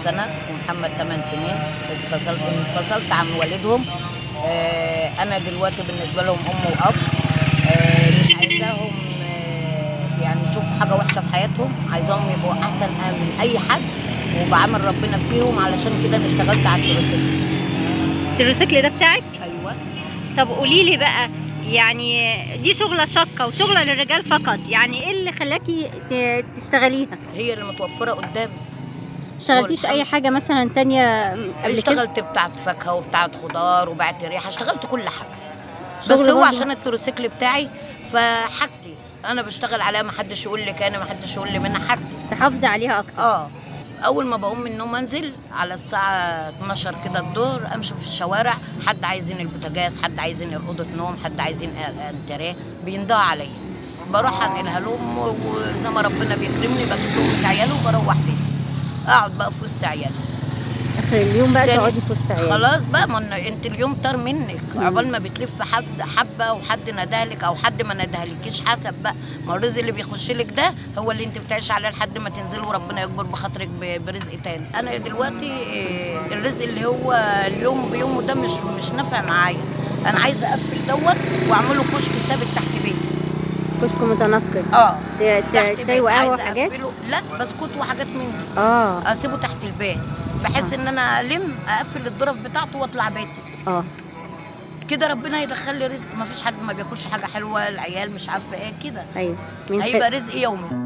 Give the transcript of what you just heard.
سنه ومحمد 8 سنين انفصلت انفصلت عن والدهم آه، انا دلوقتي بالنسبه لهم ام واب آه، مش عايزاهم آه، يعني يشوفوا حاجه وحشه في حياتهم عايزاهم يبقوا احسن من اي حد وبعمل ربنا فيهم علشان كده انا اشتغلت على التروسيكل التروسيكل ده بتاعك ايوه طب قولي لي بقى يعني دي شغله شاقه وشغله للرجال فقط يعني ايه اللي خلاكي ت- تشتغليها هي اللي متوفره قدامي اشتغلتيش اي حاجه مثلا تانية قبل كده اشتغلت بتاعت فاكهه وبتاعت خضار وبعت ريحه اشتغلت كل حاجه بس شغل هو برضه. عشان التروسيكل بتاعي فحاجتي انا بشتغل عليها ما حدش يقول لي كان ما حدش يقول لي منها حاجتي تحافظي عليها اكتر اه اول ما بقوم من النوم انزل على الساعه 12 كده الظهر امشي في الشوارع حد عايزين البوتاجاز حد عايزين اوضه نوم حد عايزين انتريه بيندهوا عليا بروح انقلها لهم وزي ما ربنا بيكرمني بجيب لهم عيالي وبروح بيتي اقعد بقى في وسط عيالي اخر اليوم بقى تاني. تقعدي في وسط عيالك خلاص بقى ما إن- انت اليوم طار منك مم. عقبال ما بتلف حد حبه وحد ندهلك او حد ما ندهلكيش حسب بقى ما الرزق اللي بيخش لك ده هو اللي انت بتعيش عليه لحد ما تنزلي وربنا يكبر بخاطرك ب- برزق تاني انا دلوقتي إيه، الرزق اللي هو اليوم بيومه ده مش مش نافع معايا انا عايزه اقفل دوت واعمله كشك ثابت تحت بيتي كشك متنقل اه ت- ت- تحت شاي بيتي. وقهوه عايزة وحاجات أقفله. لا بسكوت وحاجات من دي اه اسيبه تحت البيت بحيث ان انا الم اقفل الظرف بتاعته واطلع بيتي اه كده ربنا يدخل لي رزق ما فيش حد ما بياكلش حاجه حلوه العيال مش عارفه ايه كده ايوه مين هيبقى رزق يومي